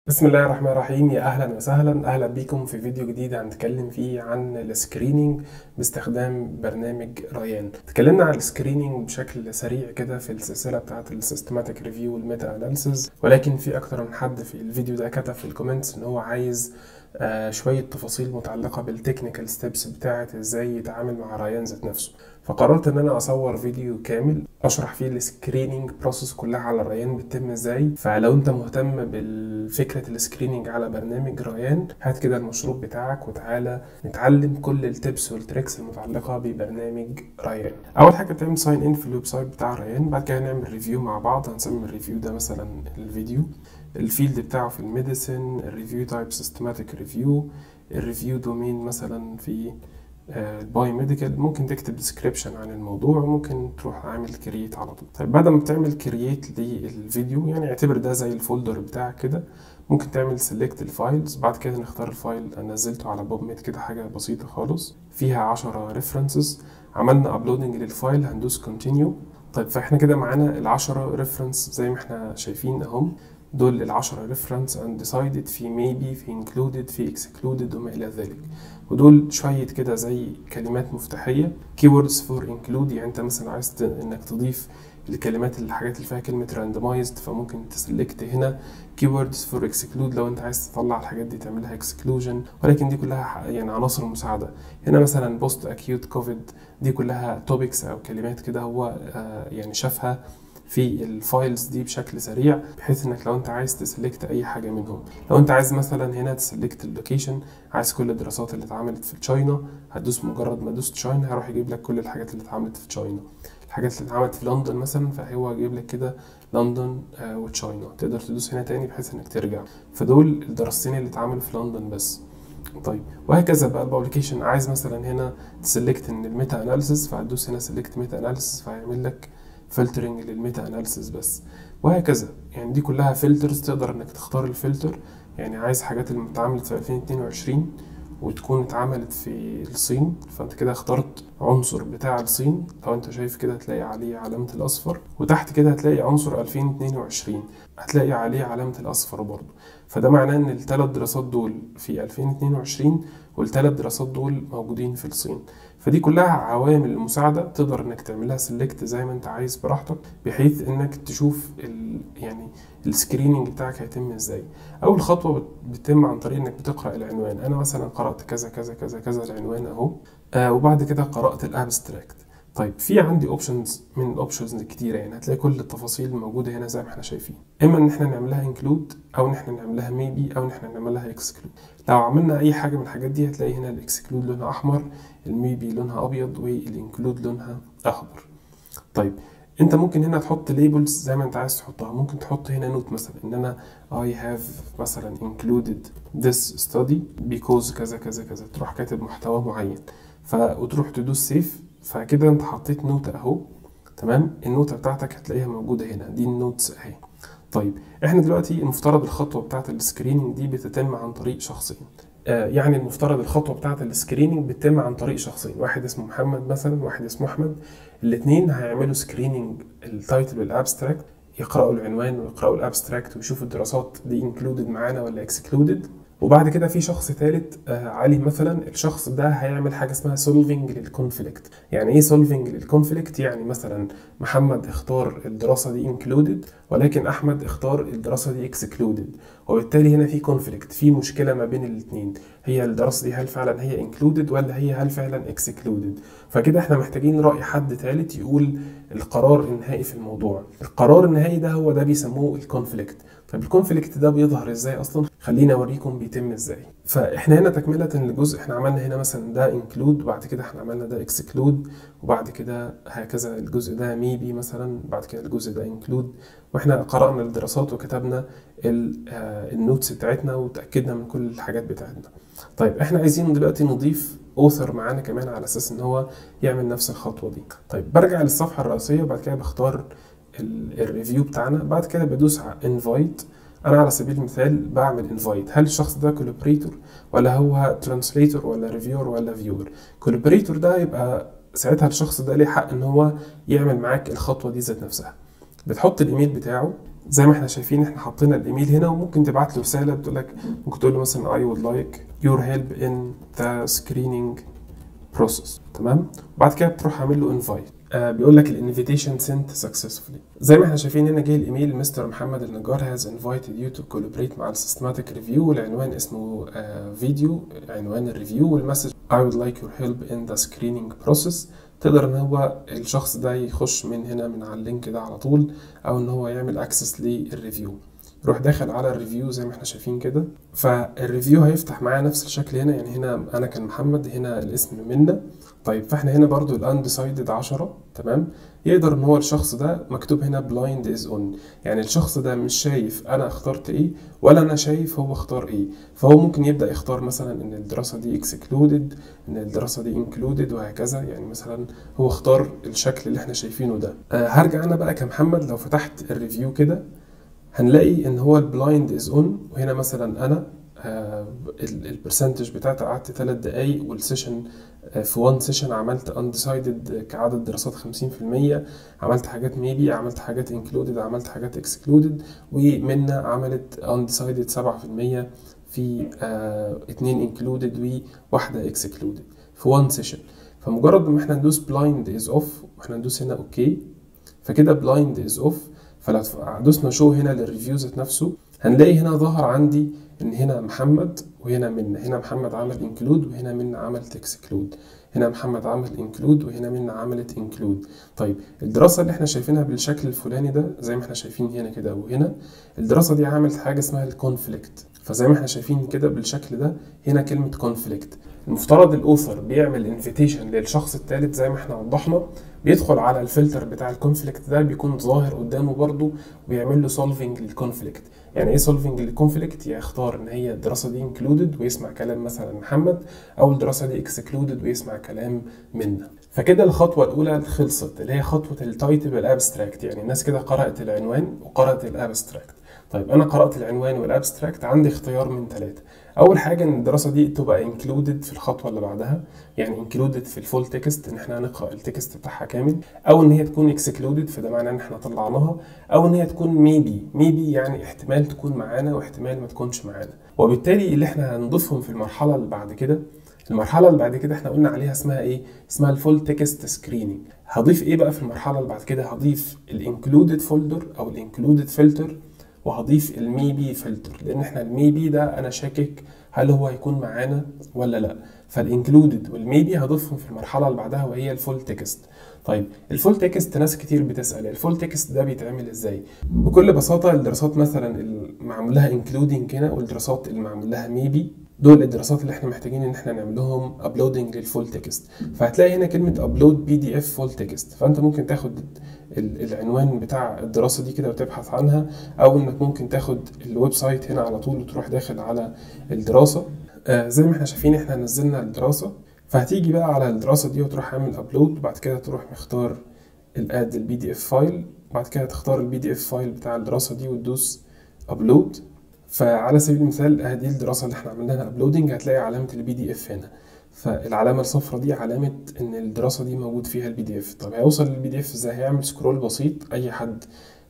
بسم الله الرحمن الرحيم يا اهلا وسهلا اهلا بيكم في فيديو جديد هنتكلم فيه عن السكرينينج باستخدام برنامج ريان اتكلمنا عن السكرينينج بشكل سريع كده في السلسله بتاعه السيستماتيك ريفيو والميتا اناليسز ولكن في اكتر من حد في الفيديو ده كتب في الكومنتس ان هو عايز آه شويه تفاصيل متعلقه بالتكنيكال ستيبس بتاعه ازاي يتعامل مع ريان ذات نفسه فقررت ان انا اصور فيديو كامل اشرح فيه السكرينينج بروسيس كلها على الريان بتتم ازاي فلو انت مهتم بالفكره السكرينينج على برنامج ريان هات كده المشروب بتاعك وتعالى نتعلم كل التبس والتريكس المتعلقه ببرنامج ريان اول حاجه بتعمل ساين ان في الويب سايت بتاع ريان بعد كده هنعمل ريفيو مع بعض هنسمي الريفيو ده مثلا الفيديو الفيلد بتاعه في الميديسن الريفيو تايب سيستماتيك ريفيو الريفيو دومين مثلا في الباي ميديكال ممكن تكتب ديسكريبشن عن الموضوع وممكن تروح عامل كرييت على طول طيب بعد ما بتعمل كرييت للفيديو يعني اعتبر ده زي الفولدر بتاعك كده ممكن تعمل سيلكت الفايلز بعد كده نختار الفايل انا نزلته على بوب ميت كده حاجه بسيطه خالص فيها 10 ريفرنسز عملنا ابلودنج للفايل هندوس كونتينيو طيب فاحنا كده معانا العشرة ريفرنس زي ما احنا شايفين اهم دول العشرة ريفرنس and decided في maybe في included في excluded وما إلى ذلك ودول شوية كده زي كلمات مفتاحية keywords for include يعني أنت مثلا عايز إنك تضيف الكلمات الحاجات اللي فيها كلمة randomized فممكن تسلكت هنا keywords for exclude لو أنت عايز تطلع الحاجات دي تعملها exclusion ولكن دي كلها يعني عناصر مساعدة هنا مثلا post acute covid دي كلها topics أو كلمات كده هو آه يعني شافها في الفايلز دي بشكل سريع بحيث انك لو انت عايز تسلكت اي حاجه منهم لو انت عايز مثلا هنا تسلكت اللوكيشن عايز كل الدراسات اللي اتعملت في تشاينا هتدوس مجرد ما دوست تشاينا هيروح يجيب لك كل الحاجات اللي اتعملت في تشاينا الحاجات اللي اتعملت في لندن مثلا فهو هيجيب لك كده لندن آه وتشاينا تقدر تدوس هنا تاني بحيث انك ترجع فدول الدراستين اللي اتعملوا في لندن بس طيب وهكذا بقى البابليكيشن عايز مثلا هنا تسلكت ان الميتا اناليسيس فهتدوس هنا سلكت ميتا اناليسيس فهيعمل لك فلترنج للميتا اناليسيس بس وهكذا يعني دي كلها فلترز تقدر انك تختار الفلتر يعني عايز حاجات اللي اتعملت في 2022 وتكون اتعملت في الصين فانت كده اخترت عنصر بتاع الصين لو انت شايف كده هتلاقي عليه علامة الاصفر وتحت كده هتلاقي عنصر 2022 هتلاقي عليه علامة الاصفر برضه فده معناه ان الثلاث دراسات دول في 2022 والثلاث دراسات دول موجودين في الصين فدي كلها عوامل مساعدة تقدر انك تعملها سيلكت زي ما انت عايز براحتك بحيث انك تشوف ال يعني السكريننج بتاعك هيتم ازاي اول خطوة بتتم عن طريق انك بتقرأ العنوان انا مثلا قرأت كذا كذا كذا كذا العنوان اهو آه وبعد كده قرأت الابستراكت طيب في عندي اوبشنز من الاوبشنز الكتيره يعني هتلاقي كل التفاصيل موجوده هنا زي ما احنا شايفين اما ان احنا نعملها انكلود او ان احنا نعملها ميبي او ان احنا نعملها اكسكلود لو عملنا اي حاجه من الحاجات دي هتلاقي هنا الاكسكلود لونها احمر الميبي لونها ابيض والانكلود لونها اخضر طيب انت ممكن هنا تحط ليبلز زي ما انت عايز تحطها ممكن تحط هنا نوت مثلا ان انا I have مثلا included this study because كذا كذا كذا تروح كاتب محتوى معين ف وتروح تدوس سيف فكده انت حطيت نوتة اهو تمام النوتة بتاعتك هتلاقيها موجودة هنا دي النوتس اهي طيب احنا دلوقتي المفترض الخطوة بتاعت السكريننج دي بتتم عن طريق شخصين آه يعني المفترض الخطوة بتاعت السكريننج بتتم عن طريق شخصين واحد اسمه محمد مثلا واحد اسمه احمد الاتنين هيعملوا سكريننج التايتل والابستراكت يقرأوا العنوان ويقرأوا الابستراكت ويشوفوا الدراسات دي انكلودد معانا ولا اكسكلودد وبعد كده في شخص ثالث آه علي مثلا الشخص ده هيعمل حاجه اسمها سولفنج للكونفليكت يعني ايه سولفنج للكونفليكت يعني مثلا محمد اختار الدراسه دي انكلودد ولكن احمد اختار الدراسه دي اكسكلودد وبالتالي هنا في كونفليكت في مشكله ما بين الاثنين هي الدراسه دي هل فعلا هي انكلودد ولا هي هل فعلا اكسكلودد فكده احنا محتاجين راي حد ثالث يقول القرار النهائي في الموضوع القرار النهائي ده هو ده بيسموه الكونفليكت طيب الكونفليكت ده بيظهر ازاي اصلا خليني اوريكم بيتم ازاي فاحنا هنا تكمله للجزء احنا عملنا هنا مثلا ده انكلود وبعد كده احنا عملنا ده اكسكلود وبعد كده هكذا الجزء ده ميبي مثلا بعد كده الجزء ده انكلود واحنا قرانا الدراسات وكتبنا النوتس بتاعتنا وتاكدنا من كل الحاجات بتاعتنا طيب احنا عايزين دلوقتي نضيف اوثر معانا كمان على اساس ان هو يعمل نفس الخطوه دي طيب برجع للصفحه الرئيسيه وبعد كده بختار الريفيو بتاعنا بعد كده بدوس على انفايت انا على سبيل المثال بعمل انفايت هل الشخص ده كولابريتور ولا هو ترانسليتور ولا ريفيور ولا فيور كولابريتور ده يبقى ساعتها الشخص ده ليه حق ان هو يعمل معاك الخطوه دي ذات نفسها بتحط الايميل بتاعه زي ما احنا شايفين احنا حاطين الايميل هنا وممكن تبعت له رساله بتقول لك ممكن تقول له مثلا I would like your help in the screening process تمام وبعد كده بتروح عامل له انفايت آه بيقول لك الانفيتيشن سنت سكسسفولي زي ما احنا شايفين هنا جه الايميل مستر محمد النجار هاز انفايتد يو تو كولابريت مع السيستماتيك ريفيو والعنوان اسمه آه فيديو عنوان الريفيو والمسج I would like your help in the screening process تقدر ان هو الشخص ده يخش من هنا من على اللينك ده على طول او ان هو يعمل اكسس للريفيو يروح داخل على الريفيو زي ما احنا شايفين كده فالريفيو هيفتح معايا نفس الشكل هنا يعني هنا انا كان محمد هنا الاسم منا طيب فاحنا هنا برضو الاندسايدد 10 تمام يقدر ان هو الشخص ده مكتوب هنا بلايند از اون يعني الشخص ده مش شايف انا اخترت ايه ولا انا شايف هو اختار ايه فهو ممكن يبدا يختار مثلا ان الدراسه دي اكسكلودد ان الدراسه دي انكلودد وهكذا يعني مثلا هو اختار الشكل اللي احنا شايفينه ده أه هرجع انا بقى كمحمد لو فتحت الريفيو كده هنلاقي ان هو البلايند از اون وهنا مثلا انا آه البرسنتج بتاعتي قعدت 3 دقايق والسيشن آه في وان سيشن عملت اندسايدد كعدد دراسات 50% عملت حاجات ميبي عملت حاجات انكلودد عملت حاجات اكسكلودد ومنا عملت اندسايدد 7% في آه اتنين انكلودد وواحده اكسكلودد في وان سيشن فمجرد ما احنا ندوس بلايند از اوف واحنا ندوس هنا اوكي فكده بلايند از اوف فلو دوسنا شو هنا للريفيو ذات نفسه هنلاقي هنا ظهر عندي ان هنا محمد وهنا منا هنا محمد عمل انكلود وهنا منا عملت اكسكلود هنا محمد عمل انكلود وهنا منا عملت انكلود طيب الدراسه اللي احنا شايفينها بالشكل الفلاني ده زي ما احنا شايفين هنا كده وهنا الدراسه دي عملت حاجه اسمها الكونفليكت فزي ما احنا شايفين كده بالشكل ده هنا كلمه كونفليكت المفترض الاوثر بيعمل انفيتيشن للشخص الثالث زي ما احنا وضحنا بيدخل على الفلتر بتاع الكونفليكت ده بيكون ظاهر قدامه برضه ويعمل له سولفنج للكونفليكت يعني ايه سولفنج للكونفليكت يختار ان هي الدراسه دي انكلودد ويسمع كلام مثلا محمد او الدراسه دي اكسكلودد ويسمع كلام منا فكده الخطوه الاولى خلصت اللي هي خطوه التايتل والابستراكت يعني الناس كده قرات العنوان وقرات الابستراكت طيب انا قرات العنوان والابستراكت عندي اختيار من ثلاثه اول حاجه ان الدراسه دي تبقى انكلودد في الخطوه اللي بعدها يعني انكلودد في الفول تكست ان احنا هنقرا التكست بتاعها كامل او ان هي تكون اكسكلودد فده معناه ان احنا طلعناها او ان هي تكون ميبي ميبي يعني احتمال تكون معانا واحتمال ما تكونش معانا وبالتالي اللي احنا هنضيفهم في المرحله اللي بعد كده المرحله اللي بعد كده احنا قلنا عليها اسمها ايه اسمها الفول تكست سكريننج هضيف ايه بقى في المرحله اللي بعد كده هضيف الانكلودد فولدر او الانكلودد فلتر وهضيف الميبي فلتر لان احنا الميبي ده انا شاكك هل هو هيكون معانا ولا لا فالانكلودد والميبي هضيفهم في المرحله اللي بعدها وهي الفول تكست طيب الفول تكست ناس كتير بتسال الفول تكست ده بيتعمل ازاي بكل بساطه الدراسات مثلا المعمول لها انكلودنج هنا والدراسات اللي معمول لها ميبي دول الدراسات اللي احنا محتاجين ان احنا نعمل لهم ابلودنج للفول تكست فهتلاقي هنا كلمه ابلود بي دي اف فول تكست فانت ممكن تاخد العنوان بتاع الدراسه دي كده وتبحث عنها او انك ممكن تاخد الويب سايت هنا على طول وتروح داخل على الدراسه آه زي ما احنا شايفين احنا نزلنا الدراسه فهتيجي بقى على الدراسه دي وتروح عامل ابلود وبعد كده تروح مختار الاد البي دي اف فايل بعد كده تختار البي دي اف فايل بتاع الدراسه دي وتدوس ابلود فعلى سبيل المثال ادي الدراسه اللي احنا عملناها ابلودنج هتلاقي علامه البي دي اف هنا فالعلامه الصفراء دي علامه ان الدراسه دي موجود فيها البي دي اف طب هيوصل للبي دي اف ازاي هيعمل سكرول بسيط اي حد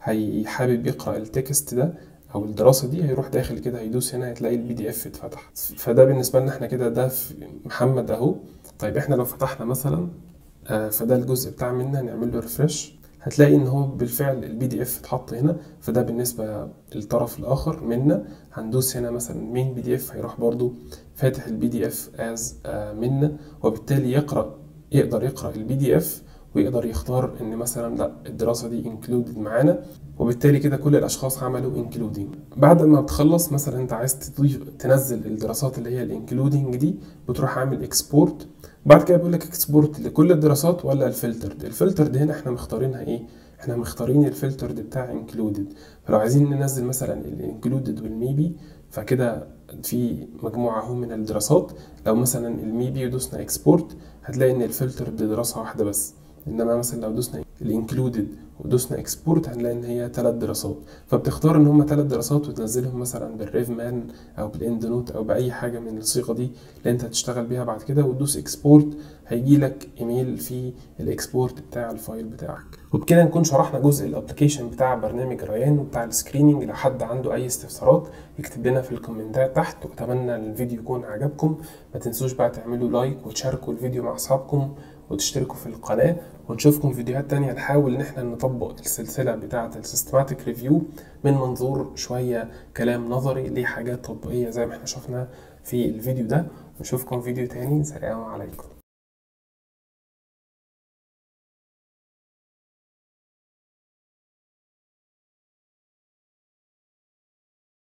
حابب يقرا التكست ده او الدراسه دي هيروح داخل كده هيدوس هنا هتلاقي البي دي اف اتفتح فده بالنسبه لنا احنا كده ده في محمد اهو طيب احنا لو فتحنا مثلا آه فده الجزء بتاع منا نعمل له ريفرش هتلاقي ان هو بالفعل البي دي اف اتحط هنا فده بالنسبه للطرف الاخر منا هندوس هنا مثلا مين بي دي اف هيروح برضو فاتح البي دي اف از منا وبالتالي يقرا يقدر يقرا البي دي اف ويقدر يختار ان مثلا لا الدراسه دي انكلودد معانا وبالتالي كده كل الاشخاص عملوا انكلودنج بعد ما بتخلص مثلا انت عايز تضيف تنزل الدراسات اللي هي الانكلودنج دي بتروح عامل اكسبورت بعد كده بيقول لك اكسبورت لكل الدراسات ولا الفلترد الفلترد هنا احنا مختارينها ايه احنا مختارين الفلترد بتاع انكلودد فلو عايزين ننزل مثلا الانكلودد والميبي فكده في مجموعة اهو من الدراسات لو مثلا الميبي ودوسنا اكسبورت هتلاقي ان الفلتر بدراسة واحدة بس انما مثلا لو دوسنا الانكلودد ودوسنا اكسبورت هنلاقي ان هي ثلاث دراسات فبتختار ان هم ثلاث دراسات وتنزلهم مثلا بالريف مان او بالاند نوت او باي حاجه من الصيغه دي اللي انت هتشتغل بيها بعد كده وتدوس اكسبورت هيجي لك ايميل فيه الاكسبورت بتاع الفايل بتاعك وبكده نكون شرحنا جزء الابلكيشن بتاع برنامج ريان وبتاع السكريننج لو حد عنده اي استفسارات يكتب لنا في الكومنتات تحت واتمنى الفيديو يكون عجبكم ما تنسوش بقى تعملوا لايك وتشاركوا الفيديو مع اصحابكم وتشتركوا في القناة ونشوفكم فيديوهات تانية نحاول ان احنا نطبق السلسلة بتاعة السيستماتيك ريفيو من منظور شوية كلام نظري لحاجات تطبيقية زي ما احنا شفنا في الفيديو ده نشوفكم فيديو تاني سلام عليكم